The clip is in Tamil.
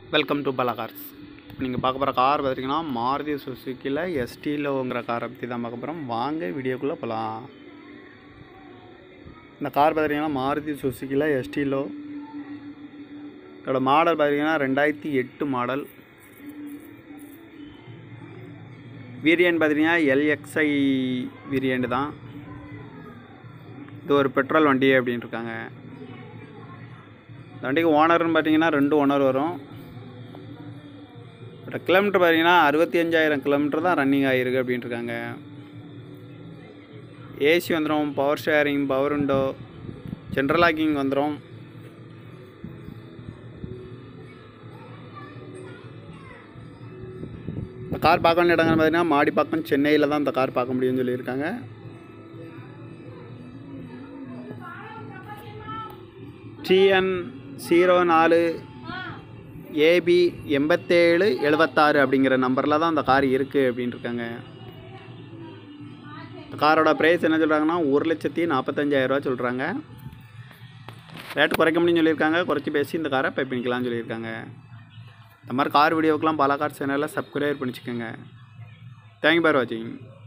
வெல்கம் டு பலா கார்ஸ் நீங்கள் பார்க்க போகிற கார் பார்த்தீங்கன்னா மாருதி சுசுக்கியில் எஸ்டிலோங்கிற காரை பற்றி தான் பார்க்க போகிறோம் வாங்க வீடியோக்குள்ளே போகலாம் இந்த கார் பார்த்தீங்கன்னா மாருதி சுசுக்கியில் எஸ்டிலோ இதோட மாடல் பார்த்தீங்கன்னா ரெண்டாயிரத்தி எட்டு மாடல் வேரியன்ட் பார்த்தீங்கன்னா எல்எக்ஸ்ஐ வேரியண்ட் தான் இது ஒரு பெட்ரோல் வண்டி அப்படின்னு இருக்காங்க இந்த வண்டிக்கு ஓனர்னு பார்த்தீங்கன்னா ரெண்டு ஓனர் வரும் பட் கிலோமீட்டர் பார்த்தீங்கன்னா அறுபத்தி அஞ்சாயிரம் கிலோமீட்டர் தான் ரன்னிங் ஆகிருக்கு அப்படின்ட்டு இருக்காங்க ஏசி வந்துடும் power steering power window central locking வந்துடும் இந்த கார் பார்க்க வேண்டிய இடங்கள் பார்த்தீங்கன்னா மாடிப்பாக்கம் சென்னையில் தான் இந்த கார் பார்க்க முடியும்னு சொல்லியிருக்காங்க டிஎன் ஜீரோ நாலு ஏபி எண்பத்தேழு எழுபத்தாறு அப்படிங்கிற நம்பரில் தான் அந்த கார் இருக்குது அப்படின்னு இருக்காங்க இந்த காரோட ப்ரைஸ் என்ன சொல்கிறாங்கன்னா ஒரு லட்சத்தி நாற்பத்தஞ்சாயிரரூவா சொல்கிறாங்க ரேட்டு குறைக்க முடியும்னு சொல்லியிருக்காங்க குறைச்சி பேசி இந்த காரை பை பண்ணிக்கலாம்னு சொல்லியிருக்காங்க இந்த மாதிரி கார் வீடியோக்கெலாம் பல கார் சேனலில் சப்ஸ்கிரைப் பண்ணிச்சுக்கோங்க தேங்க்யூ பார் வாட்சிங்